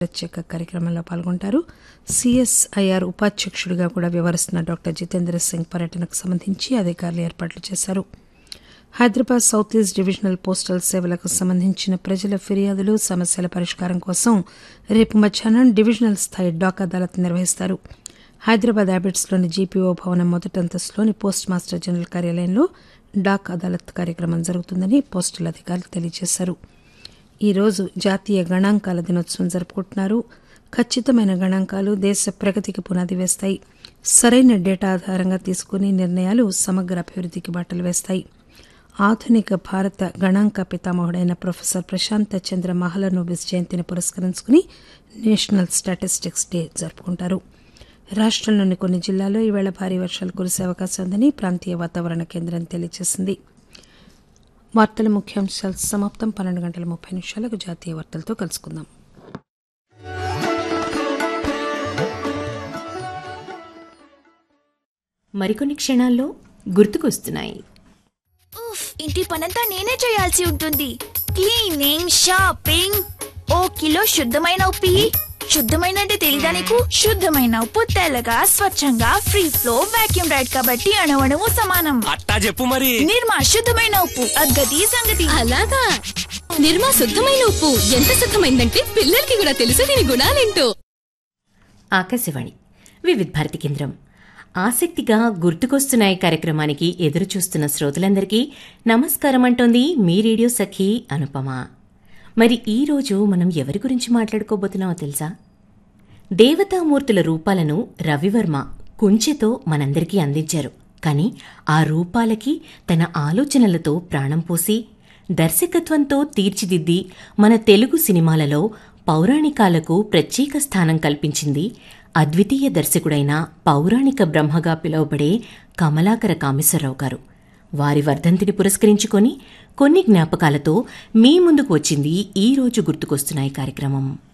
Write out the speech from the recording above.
ప్రత్యేక కార్యక్రమంలో పాల్గొంటారు సిఎస్ఐఆర్ ఉపాధ్యక్షుడిగా కూడా వ్యవహరిస్తున్న డాక్టర్ జితేంద్ర సింగ్ పర్యటనకు సంబంధించి అధికారులు ఏర్పాట్లు చేశారు Hyderabad south east divisional postal సేవలకు సంబంధించిన ప్రజల ఫిర్యాదులు సమస్యల పరిష్కారం కోసం రేపు మధ్యాహ్నం డివిజనల్ స్థాయి డాక్ అదాలత్ నిర్వహిస్తారు హైదరాబాద్ హ్యాబిట్స్లోని జీపీఓ భవనం మొదటి అంతస్తులోని పోస్ట్ మాస్టర్ జనరల్ కార్యాలయంలో డాక్ అదాలత్ కార్యక్రమం జరుగుతుందని పోస్టల్ అధికారులు తెలియజేశారు ఈ రోజు జాతీయ గణాంకాల దినోత్సవం జరుపుకుంటున్నారు ఖచ్చితమైన గణాంకాలు దేశ ప్రగతికి పునాది వేస్తాయి సరైన డేటా ఆధారంగా తీసుకునే నిర్ణయాలు సమగ్ర అభివృద్ధికి బాటలు వేస్తాయి ఆధునిక భారత గణాంక పితామహుడైన ప్రొఫెసర్ ప్రశాంత్ చంద్ర మహలనోబిస్ జయంతిని పురస్కరించుకుని నేషనల్ స్టాటిస్టిక్స్ డే జరుపుకుంటారు రాష్టంలోని కొన్ని జిల్లాల్లో ఈవేళ భారీ వర్షాలు కురిసే అవకాశం ఉందని ప్రాంతీయ వాతావరణ కేంద్రం తెలియజేసింది వార్తల ముఖ్యాంశాలు సమాప్తం పన్నెండు గంటల ముప్పై నిమిషాలకు జాతీయ వార్తలతో కలుసుకుందాం మరికొన్ని క్షణాల్లో గుర్తుకొస్తున్నాయి ఉఫ్ ఇంటి పనంతా నేనే చేయాల్సి ఉంటుంది క్లీనింగ్ షాపింగ్ ఓ కిలో శుద్ధమైన ఉప్పి శుద్ధమైన అంటే తెలీదా నీకు శుద్ధమైన ఉప్పు తెల్లగా స్వచ్ఛంగా ఫ్రీ ఫ్లో వాక్యూమ్ రైడ్ కాబట్టి అణవణము సమానం అట్టా చెప్పు మరి నిర్మా శుద్ధమైన ఉప్పు అద్గతి సంగతి అలాగా నిర్మా శుద్ధమైన ఉప్పు ఎంత శుద్ధమైందంటే పిల్లలకి కూడా తెలుసు దీని గుణాలేంటో ఆకాశవాణి వివిధ్ భారతి కేంద్రం ఆసక్తిగా గుర్తుకొస్తున్నాయి కార్యక్రమానికి ఎదురు చూస్తున్న శ్రోతలందరికీ నమస్కారం అంటోంది మీ రేడియో సఖి అనుపమ మరి ఈ రోజు మనం ఎవరి గురించి మాట్లాడుకోబోతున్నామో తెలుసా దేవతామూర్తుల రూపాలను రవివర్మ కుంచెతో మనందరికీ అందించారు కానీ ఆ రూపాలకి తన ఆలోచనలతో ప్రాణం పోసి దర్శకత్వంతో తీర్చిదిద్ది మన తెలుగు సినిమాలలో పౌరాణికాలకు ప్రత్యేక స్థానం కల్పించింది అద్వితీయ దర్శకుడైన పౌరాణిక బ్రహ్మగా పిలువబడే కమలాకర కామేశ్వరరావు గారు వారి వర్ధంతిని పురస్కరించుకొని కొన్ని జ్ఞాపకాలతో మీ ముందుకు వచ్చింది ఈ రోజు గుర్తుకొస్తున్నాయి కార్యక్రమం